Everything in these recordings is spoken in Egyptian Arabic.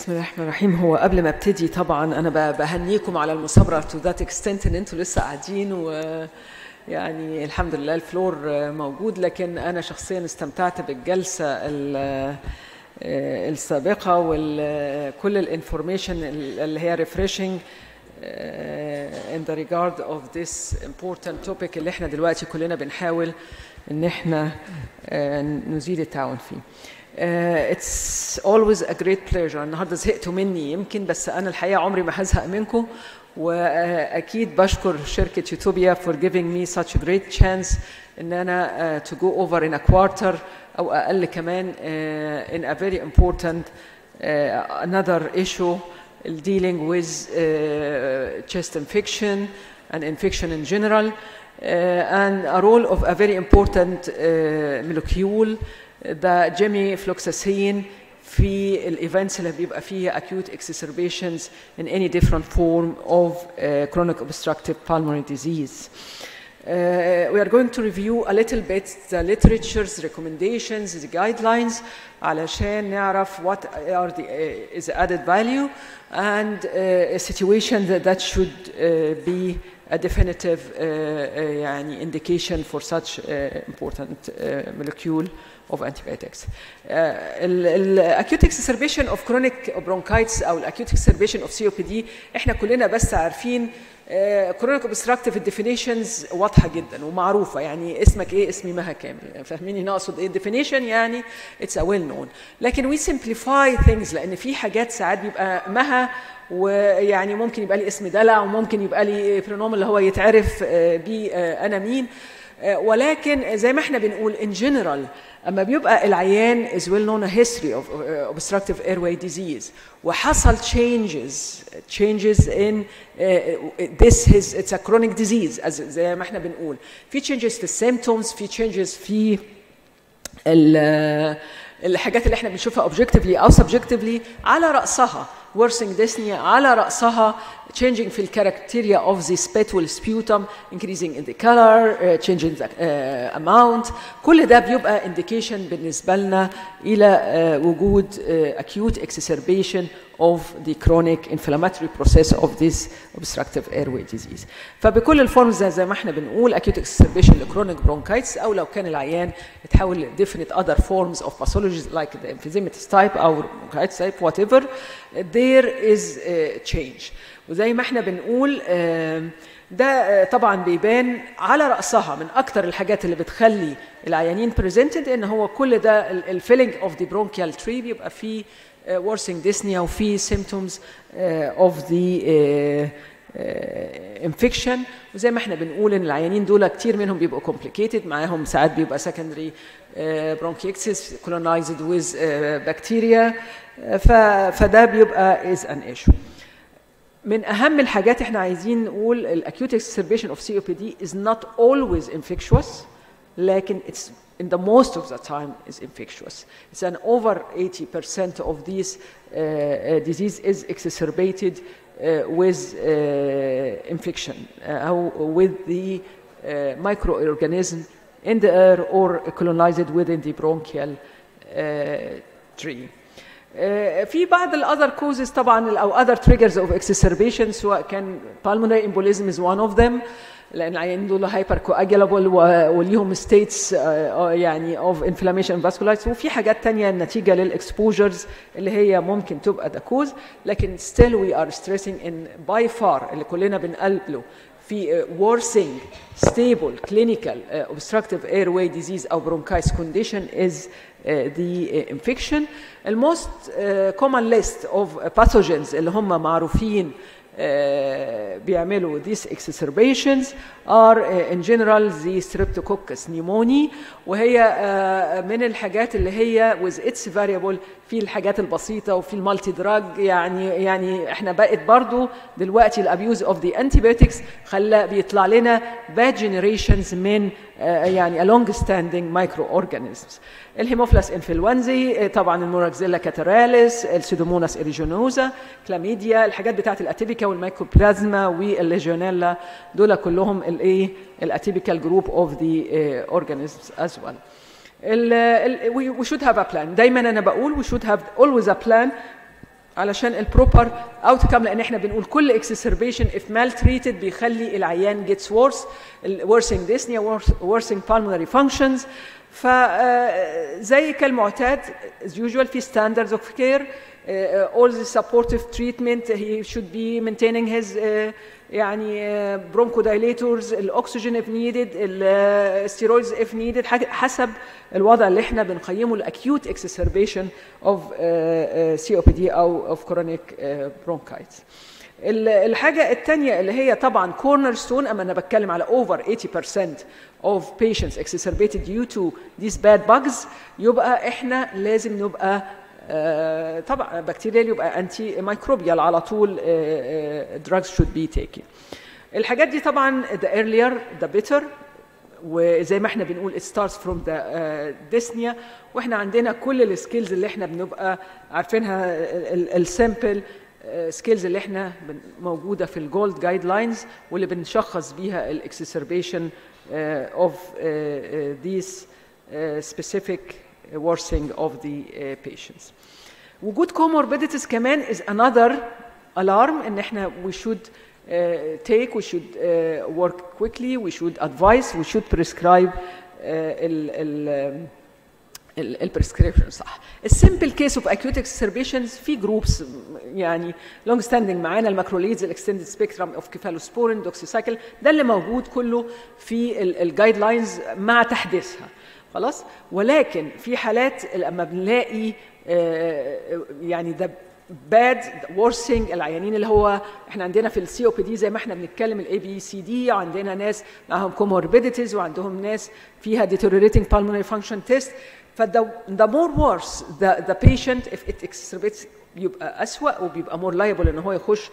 بسم الله الرحمن الرحيم هو قبل ما ابتدي طبعا انا ب- بهنيكم على المثابره تو ذات اكستنت ان انتوا لسه قاعدين و يعني الحمد لله الفلور موجود لكن انا شخصيا استمتعت بالجلسه ال- السابقه وكل الانفورميشن اللي هي ريفريشنج in the regard of this important topic اللي احنا دلوقتي كلنا بنحاول ان احنا آه، نزيد التعاون فيه. Uh, it's always a great pleasure النهارده زهقتوا مني يمكن بس انا الحقيقه عمري ما هزهق منكم واكيد بشكر شركه يوتوبيا for giving me such a great chance ان انا uh, to go over in a quarter او اقل كمان uh, in a very important uh, another issue dealing with uh, chest infection and infection in general uh, and a role of a very important uh, molecule ده جيمي فلوكساسين في الايفنتس اللي بيبقى فيها acute exacerbations in any different form of uh, chronic obstructive pulmonary disease. Uh, we are going to review a little bit the literature's recommendations, the guidelines, علشان نعرف what are the uh, is the added value and uh, a situation that, that should uh, be a definitive uh, uh, يعني indication for such uh, important uh, molecule of antibiotics. Uh, acute exacerbation of chronic bronchitis او acute exacerbation of COPD احنا كلنا بس عارفين كرونيك اوبستراكتيف الديفينيشنز واضحه جدا ومعروفه يعني اسمك ايه اسمي مها كامل فاهميني نقصد ايه الديفينيشن يعني اتس ا ويل نون لكن وي سمبليفاي ثينجز لان في حاجات ساعات بيبقى مها ويعني ممكن يبقى لي اسم دلع وممكن يبقى لي برونوم اللي هو يتعرف بيه انا مين ولكن زي ما احنا بنقول in general اما بيبقى العيان is well known a history of uh, obstructive airway disease وحصل changes changes in uh, this his it's a chronic disease as زي ما احنا بنقول في changes في السيمتومز في changes في ال الحاجات اللي احنا بنشوفها objectively او subjectively على رأسها worsening dyspnea على رأسها changing في الكاركتيريا of the spit والsputum increasing in the color uh, changing the uh, amount كل ده بيبقى indication بالنسبة لنا إلى uh, وجود uh, acute exacerbation of the chronic inflammatory process of this obstructive airway disease فبكل الفورمز زي ما احنا بنقول acute exacerbation لchronic bronchitis أو لو كان العيان يتحول definite other forms of pathologies like the emphysematous type أو bronchitis type whatever there is a change وزي ما احنا بنقول ده طبعا بيبان على راسها من اكتر الحاجات اللي بتخلي العيانين بريزنتد ان هو كل ده الفيلينج اوف ذا برونكيال تري بيبقى فيه worsening dyspnea وفي symptoms of the انفكشن وزي ما احنا بنقول ان العيانين دول كتير منهم بيبقوا complicated معاهم ساعات بيبقى secondary bronchiectasis colonized with bacteria فده بيبقى is an issue من اهم الحاجات احنا عايزين نقول الاكيوت exacerbation of COPD is not always infectious لكن it's in the most of the time is infectious. It's an over 80% of these uh, uh, disease is exacerbated uh, with uh, infection uh, with the uh, microorganism in the air or colonized within the bronchial uh, tree. في بعض الاذر كوزز طبعا او اذر تريجرز اوف exacerbation سواء كان pulmonary embolism is one of them لان العيانين دول هايبر كواجلابل وليهم ستيتس يعني اوف انفلاميشن فاسكولايتس وفي حاجات تانية نتيجه للاكسبوجرز اللي هي ممكن تبقى ذا كوز لكن ستيل وي ار ستريسنج ان باي فار اللي كلنا بنقلبه في worsening stable clinical uh, obstructive airway disease او bronchitis condition is uh, the uh, infection. The most uh, common list of pathogens اللي هم معروفين uh, بيعملوا these exacerbations are uh, in general the streptococcus pneumoniae وهي uh, من الحاجات اللي هي with its variable في الحاجات البسيطة وفي المالتي دراج يعني يعني احنا بقت برضو دلوقتي الابيوز اوف ذا antibiotics خلى بيطلع لنا bad generations من uh, يعني a long standing microorganisms الهيموفلاس انفلونزي طبعا الموراكزيلا كاتراليس السيدوموناس اريجونوزا كلاميديا الحاجات بتاعت الاتيبيكا والمايكوبلازما والليجيونيلا دول كلهم الايه الاتيبيكال جروب اوف ذا اورجانيزمز از ويل we should have a plan دايما انا بقول we should have always a plan علشان البروبر اوتكم لان احنا بنقول كل اكسسربيشن اف مال تريتد بيخلي العيان جيتس ورس worsening dyspnea worsening pulmonary functions فزي كالمعتاد as usual في standards of care uh, all the supportive treatment he should be maintaining his uh, يعني bronchodilators الاكسجين if needed الستيرويدز if needed حسب الوضع اللي احنا بنقيمه الاكيوت exacerbation of uh, uh, COPD او of chronic uh, bronchitis. الحاجة الثانية اللي هي طبعا كورنر ستون اما انا بتكلم على over 80% of patients exacerbated due to these bad bugs يبقى احنا لازم نبقى آه طبعا بكتيريال يبقى انتي ميكروبيال على طول آه drugs should be taken الحاجات دي طبعا the earlier the better وزي ما احنا بنقول it starts from the uh, dyspnea واحنا عندنا كل السكيلز اللي احنا بنبقى عارفينها السامبل سكيلز اللي احنا موجوده في الجولد جايد لاينز واللي بنشخص بيها الاكسسربيشن اوف these specific worsening of the uh, patients. وجود comorbidities كمان is another alarm ان احنا we should uh, take, we should uh, work quickly, we should advise, we should prescribe uh, ال, ال, البريسكريبشن صح السمبل كيس اوف اكيوت اكسربيشنز في جروبس يعني لونج ستاندنج معانا الماكروليدز الاكستندد سبيكترم اوف كيفالوسبورين دوكسيسايكل ده اللي موجود كله في الجايد لاينز مع تحديثها خلاص ولكن في حالات لما بنلاقي يعني ده باد worsening العيانين اللي هو احنا عندنا في السي او بي دي زي ما احنا بنتكلم الاي بي سي دي عندنا ناس معاهم comorbidities وعندهم ناس فيها deteriorating pulmonary function test فده the more worse the, the patient if it exacerbates بيبقى أسوأ وبيبقى more liable ان هو يخش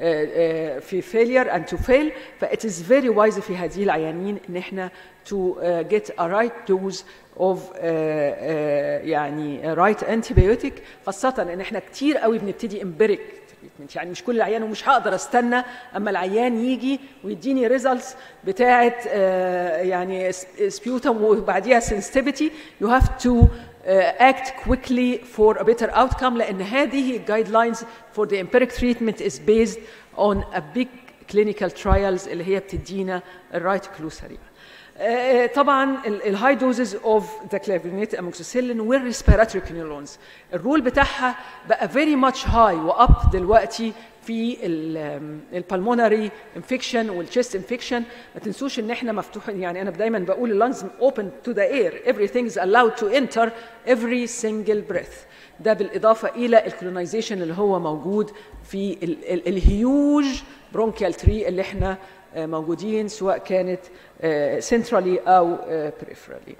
في failure and to fail ف it is very wise في هذه العيانين ان احنا to get a right dose of يعني right antibiotic خاصة ان احنا كتير قوي بنبتدي empiric treatment يعني مش كل العيان ومش هقدر استنى اما العيان يجي ويديني ريزلتس بتاعه يعني سبيوتم وبعديها sensitivity you have to uh, act quickly for a better outcome لان هذه guidelines for the empiric treatment is based on a big clinical trials اللي هي بتدينا الرايت كلو سريع. Uh, طبعا الهاي دوزز اوف ذا كلافينيت اموكسيسيلين والريسبيراتوري كينولونز الرول بتاعها بقى فيري ماتش هاي واب دلوقتي في البلمونري انفكشن والشيست انفكشن ما تنسوش ان احنا مفتوحين يعني انا دايما بقول اللنجز اوبن تو ذا اير everything is allowed to enter every single breath ده بالاضافه الى الكولونايزيشن اللي هو موجود في الهيوج برونكيال تري اللي احنا موجودين سواء كانت سنترالي او بريفرالي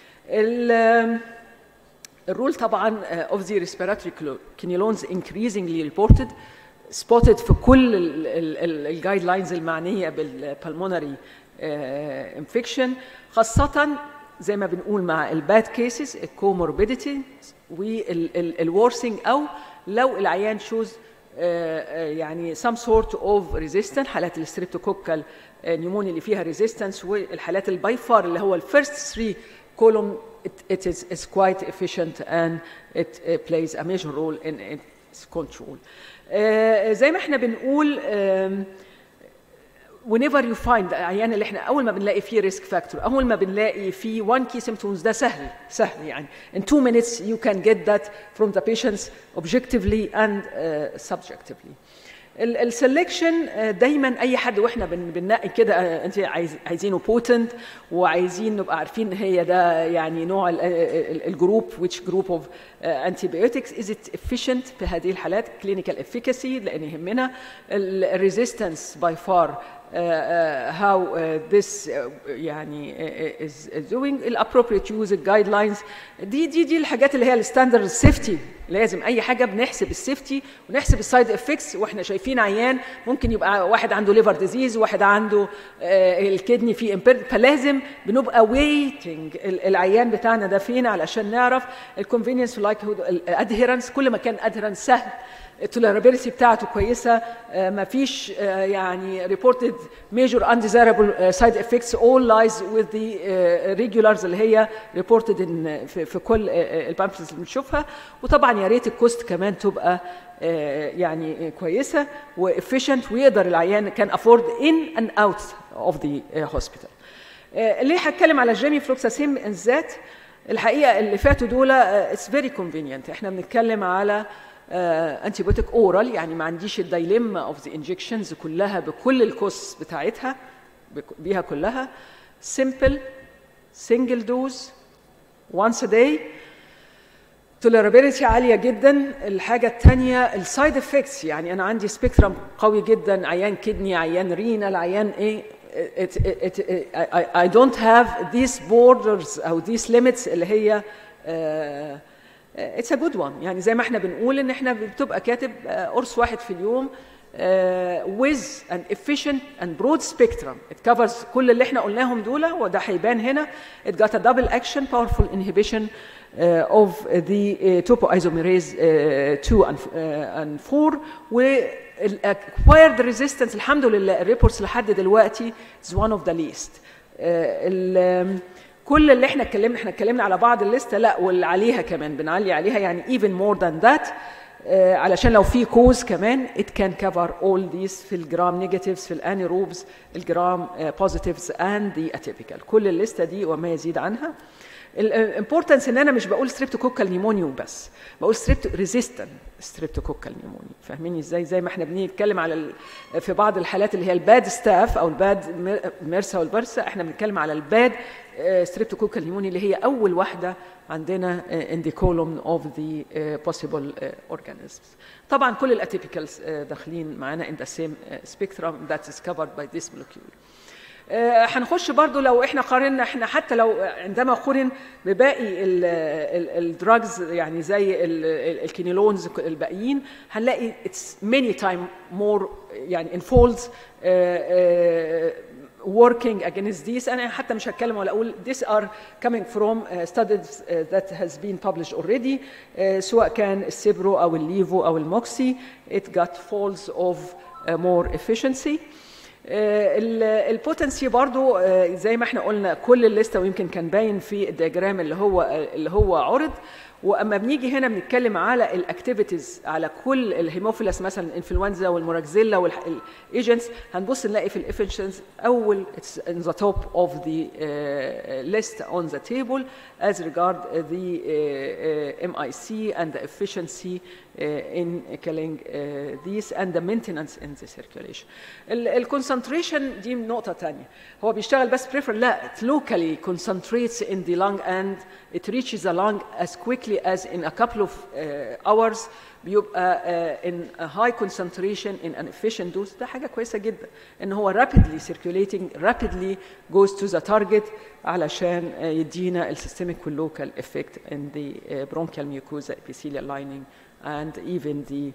الرول طبعا of the respiratory cannulons increasingly reported spotted في كل الجايد لاينز المعنيه بالبلمونري انفكشن خاصه زي ما بنقول مع الباد كيسز الكوموربيديتي والورسنج او لو العيان شوز يعني some sort of resistance حالات الستريبتوكوكال نيمونيا اللي فيها resistance والحالات الباي فار اللي هو الفيرست 3 column it, it is, is quite efficient and it uh, plays a major role in its control. Uh, زي ما احنا بنقول um, whenever you find العيان اللي احنا اول ما بنلاقي فيه ريسك فاكتور اول ما بنلاقي فيه one key symptoms ده سهل سهل يعني in two minutes you can get that from the patients objectively and uh, subjectively السلكشن دايما اي حد واحنا بننقي كده انت عايز عايزينه بوتنت وعايزين نبقى عارفين هي ده يعني نوع الجروب which group of antibiotics is it efficient في هذه الحالات clinical efficacy لان يهمنا الريزيستنس by far Uh, uh, how uh, this يعني is doing الappropriate use الجايد دي دي دي الحاجات اللي هي الستاندرد سيفتي لازم اي حاجه بنحسب السيفتي ونحسب السايد افكتس واحنا شايفين عيان ممكن يبقى واحد عنده ليفر ديزيز واحد عنده الكدني فيه امبيرد فلازم بنبقى ويتنج العيان بتاعنا ده فين علشان نعرف الكونفينينس لايكهود الادهيرنس كل ما كان ادهيرنس سهل التوليرابيلتي بتاعته كويسه ما فيش يعني reported major undesirable side effects all lies with the regulars اللي هي reported in في, في كل البامفلتس اللي بنشوفها وطبعا يا ريت الكوست كمان تبقى يعني كويسه وافيشنت ويقدر العيان كان افورد ان اند اوت اوف ذا هوسبيتال ليه هتكلم على الجيمي فلوكساسين بالذات الحقيقه اللي فاتوا دول اتس فيري كونفينينت احنا بنتكلم على انتي بوتيك اورال يعني ما عنديش الدايليما اوف ذا انجكشنز كلها بكل الكوست بتاعتها بيها كلها سمبل سنجل دوز وانس ا داي توليرابيلتي عاليه جدا الحاجه الثانيه السايد افكتس يعني انا عندي سبيكترم قوي جدا عيان كدني عيان رينال عيان ايه it, it, it, I, I don't have these borders او these limits اللي هي uh, it's a good one يعني زي ما احنا بنقول ان احنا بتبقى كاتب قرص واحد في اليوم uh, with an efficient and broad spectrum it covers كل اللي احنا قلناهم دول وده هيبان هنا it got a double action powerful inhibition uh, of the uh, topoisomerase uh, 2 and, uh, and 4 والاكوايرد ريزيستنس الحمد لله الريبورتس لحد دلوقتي is one of the least uh, كل اللي احنا اتكلمنا احنا اتكلمنا على بعض الليسته لا واللي عليها كمان بنعلي عليها يعني even more than that uh, علشان لو في كوز كمان it can cover all these في الجرام نيجاتيفز في الانيروبز الجرام بوزيتيفز اند the atypical كل الليسته دي وما يزيد عنها الامبورتنس ان انا مش بقول ستريبتوكوكال نيمونيو بس بقول ستريبتو ريزيستنت ستريبتوكوكال نيمونيو فاهميني ازاي زي ما احنا بنتكلم على ال... في بعض الحالات اللي هي الباد ستاف او الباد ميرسا والبرسا احنا بنتكلم على الباد ستريبتوكوكال نيمونيا اللي هي اول واحده عندنا in the column of the uh, possible uh, organisms. طبعا كل الاتيبيكالز uh, داخلين معانا in the same uh, spectrum that is covered by this molecule. هنخش برضو لو احنا قارنا احنا حتى لو عندما قارن بباقي الدراجز يعني زي الكينيلونز الباقيين هنلاقي اتس ماني تايم مور يعني ان فولدز working against these انا حتى مش هتكلم ولا اقول these are coming from uh, studies uh, that has been published already uh, سواء كان السيبرو او الليفو او الموكسي it got falls of uh, more efficiency البوتنسي برضو زي ما احنا قلنا كل الليسته ويمكن كان باين في الدياجرام اللي هو اللي هو عرض واما بنيجي هنا بنتكلم على الاكتيفيتيز على كل الهيموفيلس مثلا الانفلونزا والموراكزيلا والايجنتس هنبص نلاقي في الافشنس اول اتس ان ذا توب اوف ذا list on the table as regard the uh, uh, MIC and the efficiency uh, in killing uh, these and the maintenance in the circulation. الكونسنتريشن دي نقطة تانية هو بيشتغل بس prefer لا it locally concentrates in the lung and it reaches the lung as quickly as in a couple of uh, hours بيبقى uh, in a high concentration in an efficient dose ده حاجة كويسة جدا ان هو rapidly circulating rapidly goes to the target علشان uh, يدينا السيستميك واللوكال effect in the uh, bronchial mucosa epithelial lining and even the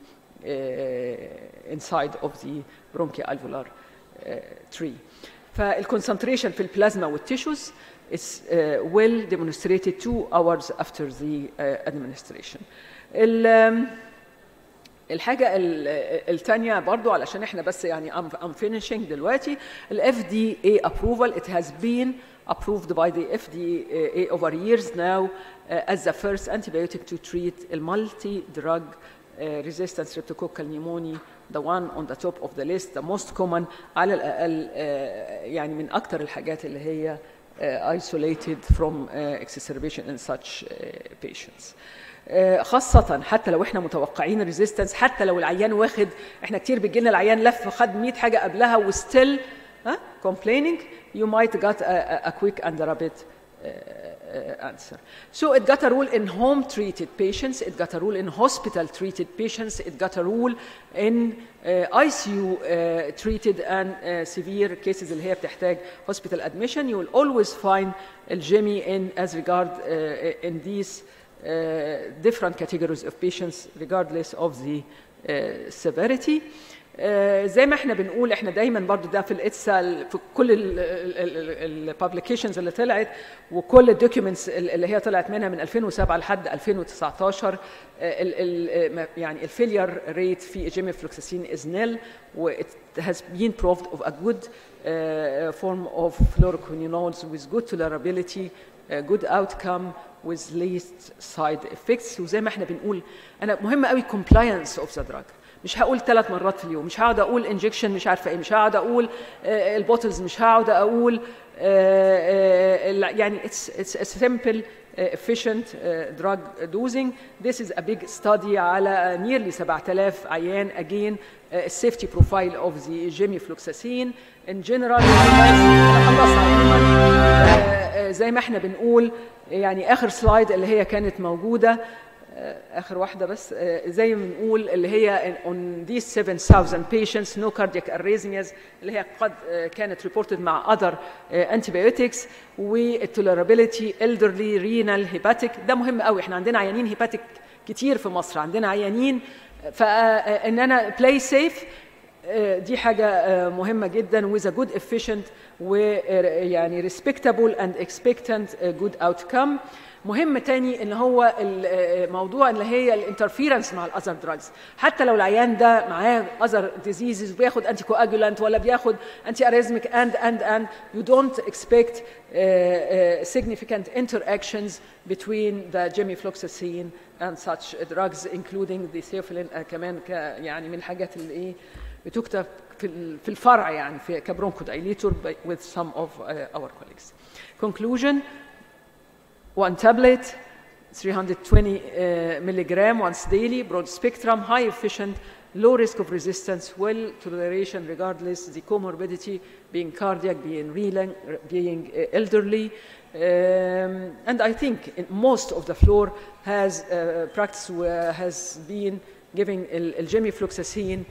uh, inside of the bronchoalveolar uh, tree. فالكونسنتريشن في البلازما والتيشوز is uh, well demonstrated two hours after the uh, administration. ال, الحاجة الثانية برضو علشان احنا بس يعني I'm, I'm finishing دلوقتي ال FDA approval it has been approved by the FDA over years now uh, as the first antibiotic to treat a multi-drug uh, resistant streptococcal pneumonia the one on the top of the list the most common على الأقل uh, يعني من أكثر الحاجات اللي هي uh, isolated from uh, exacerbation in such uh, patients. خاصة حتى لو احنا متوقعين ريزيستنس حتى لو العيان واخد احنا كتير بيجي لنا العيان لف خد 100 حاجة قبلها وستيل ها complaining you might get a, a quick and rapid uh, answer. So it got a rule in home treated patients, it got a rule in hospital treated patients, it got a rule in uh, ICU uh, treated and uh, severe cases اللي هي بتحتاج hospital admission. You will always find الجيمي in as regard uh, in these uh, different categories of patients regardless of the uh, severity. آه، زي ما احنا بنقول احنا دايما برضو ده في الاتسا في كل الببليكيشنز اللي طلعت وكل الدوكيومنتس اللي هي طلعت منها من 2007 لحد 2019 ال ال يعني الفيلير ريت في جيميفلوكساسين از نيل و it has been proved of a good uh, form of fluoroquinolones with good tolerability, uh, good outcome with least side effects وزي ما احنا بنقول انا مهم قوي compliance of the drug مش هقول ثلاث مرات في اليوم مش هقعد اقول انجكشن مش عارفه ايه مش هقعد اقول آه، البوتلز مش هقعد اقول آه، آه، يعني it's it's a simple uh, efficient uh, drug dosing. This is a big study على nearly 7000 عيان again uh, safety profile of the gemifloxacin in general أنا خلصت عموما آه، آه، زي ما احنا بنقول يعني اخر سلايد اللي هي كانت موجوده آه، اخر واحده بس آه، زي ما بنقول اللي هي on these 7000 patients no cardiac arrhythmias اللي هي قد آه، كانت reported مع other آه، antibiotics والtolerability elderly renal hepatic ده مهم قوي احنا عندنا عيانين hepatic كتير في مصر عندنا عيانين فان انا play safe آه، دي حاجة آه، مهمة جدا with a good efficient ويعني respectable and expectant آه، good outcome مهم تاني ان هو الموضوع اللي هي الانترفيرنس مع الاذر دراجز حتى لو العيان ده معاه اذر ديزيزز بياخد انتي كواجولانت ولا بياخد انتي اريزميك اند اند اند you don't expect uh, uh, significant interactions between the gemifloxacin and such drugs including the theophylline uh, كمان ك يعني من الحاجات اللي ايه بتكتب في ال- في الفرع يعني في كبرونكودايليتور with some of uh, our colleagues. Conclusion one tablet 320 uh, milligram once daily broad spectrum high efficient low risk of resistance well toleration regardless the comorbidity being cardiac being renal being uh, elderly um, and I think in most of the floor has uh, practice uh, has been giving الجيميفلوكساسين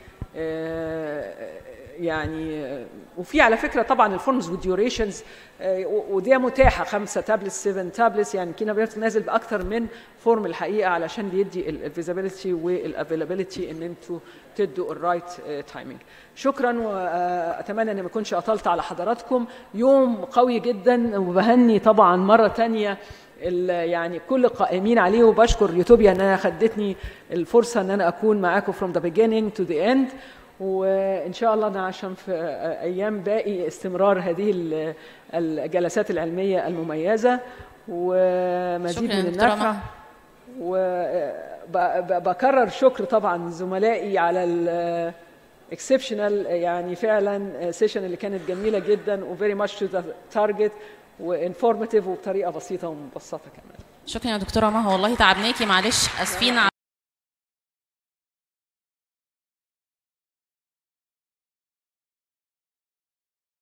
يعني آه، وفي على فكره طبعا الفورمز والديوريشنز ودي متاحه خمسه تابلتس 7 تابلتس يعني كينا بيرت نازل باكثر من فورم الحقيقه علشان بيدي الفيزابيلتي والافيلابيلتي ان انتوا تدوا الرايت تايمينج شكرا واتمنى اني ما اكونش اطلت على حضراتكم يوم قوي جدا وبهني طبعا مره تانية ال- يعني كل القائمين عليه وبشكر يوتوبيا انها خدتني الفرصه ان انا اكون معاكم from the beginning to the end وان شاء الله انا عشان في ايام باقي استمرار هذه ال- الجلسات العلميه المميزه ومزيد شكراً من دكتورة النفع وبكرر شكر طبعا زملائي على ال exceptional يعني فعلا سيشن اللي كانت جميله جدا و very much to the target وانفورماتيف وبطريقه بسيطه ومبسطه كمان شكرا يا دكتوره مها والله تعبناكي معلش اسفين